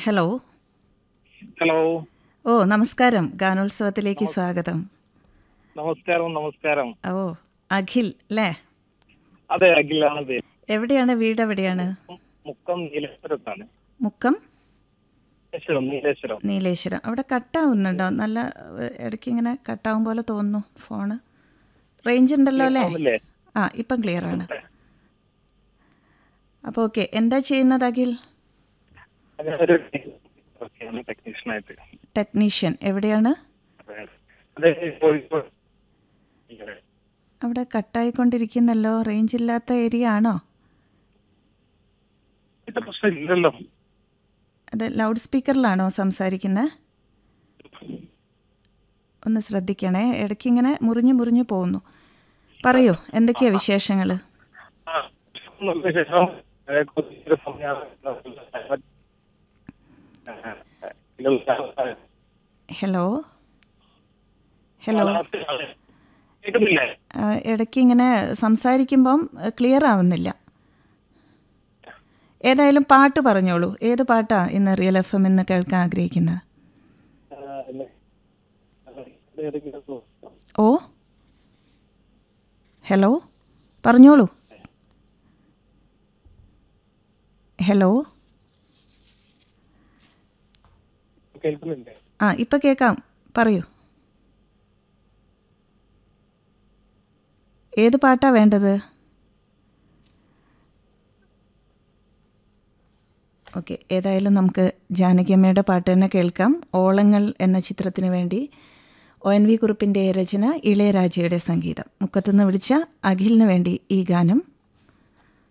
Hello hello ഓ നമസ്കാരം ഗാനോത്സവത്തിലേക്ക് സ്വാഗതം നമസ്കാരം നമസ്കാരം ഓ അഖിൽ അല്ലേ അതെ അഖിലാണ് പേര് എവിടെയാണ് വീട് എവിടെയാണ് മുക്കം നീലേശ്വരത്താണ് മുക്കം നീലേശ്വരം നീലേശ്വരം നീലേശ്വരം അവിടെ കട്ടാവുന്നുണ്ടോ നല്ല ഏഹ്, ഇടയ്ക്ക് ഇങ്ങനെ കട്ടാവും പോലെ തോന്നുന്നു ഫോണ് റേഞ്ച് ഉണ്ടല്ലോ അല്ലേ ആണല്ലേ? ആ ഇപ്പം ക്ലിയർ ആണ് അപ്പോൾ ഓക്കെ എന്താ ചെയ്യുന്നത് അഖിൽ ഞാനൊരു വർക്കാണ് ടെക്നീഷ്യനായിട്ട് ടെക്നീഷ്യൻ എവിടെയാണ് അതെ കോഴിക്കോട് അവിടെ കട്ടായിക്കൊണ്ടിരിക്കുന്നല്ലോ റേഞ്ച് ഇല്ലാത്ത ഏരിയ ആണോ ഇത് പ്രശ്നം ഇല്ലല്ലോ അത് ലൗഡ് സ്പീക്കറിലാണോ സംസാരിക്കുന്നത് ഒന്ന് ശ്രദ്ധിക്കണേ ഇടയ്ക്ക് ഇങ്ങനെ മുറിഞ്ഞു മുറിഞ്ഞു പോകുന്നു പറയൂ എന്തൊക്കെയാ വിശേഷങ്ങൾ ആ, നല്ല വിശേഷം. ഏ, കുറച്ചൊരു സമയമാണ്. ഹലോ ഹലോ കേൾക്കുന്നില്ലേ ആ, ഇടയ്ക്ക് ഇങ്ങനെ സംസാരിക്കുമ്പം ക്ലിയർ ആവുന്നില്ല ഏതായാലും പാട്ട് പറഞ്ഞോളൂ ഏത് പാട്ടാ ഇന്ന് റിയൽ എഫ് എം ഇന്ന് കേൾക്കാൻ ആഗ്രഹിക്കുന്നത് ആ, ഇല്ല. ഇത് ഏതെങ്കിലും ദിവസം. ഓ ഹലോ പറഞ്ഞോളൂ ഹലോ കേൾക്കുന്നില്ലേ ആ ഇപ്പം കേൾക്കാം പറയൂ ഏത് പാട്ടാ വേണ്ടത് ഓക്കെ ഏതായാലും നമുക്ക് ജാനകിയമ്മയുടെ പാട്ട് തന്നെ കേൾക്കാം ഓളങ്ങൾ എന്ന ചിത്രത്തിന് വേണ്ടി ഒ എൻ വി കുറുപ്പിൻ്റെ രചന ഇളയരാജയുടെ സംഗീതം മുക്കത്തുനിന്ന് വിളിച്ച അഖിലിന് വേണ്ടി ഈ ഗാനം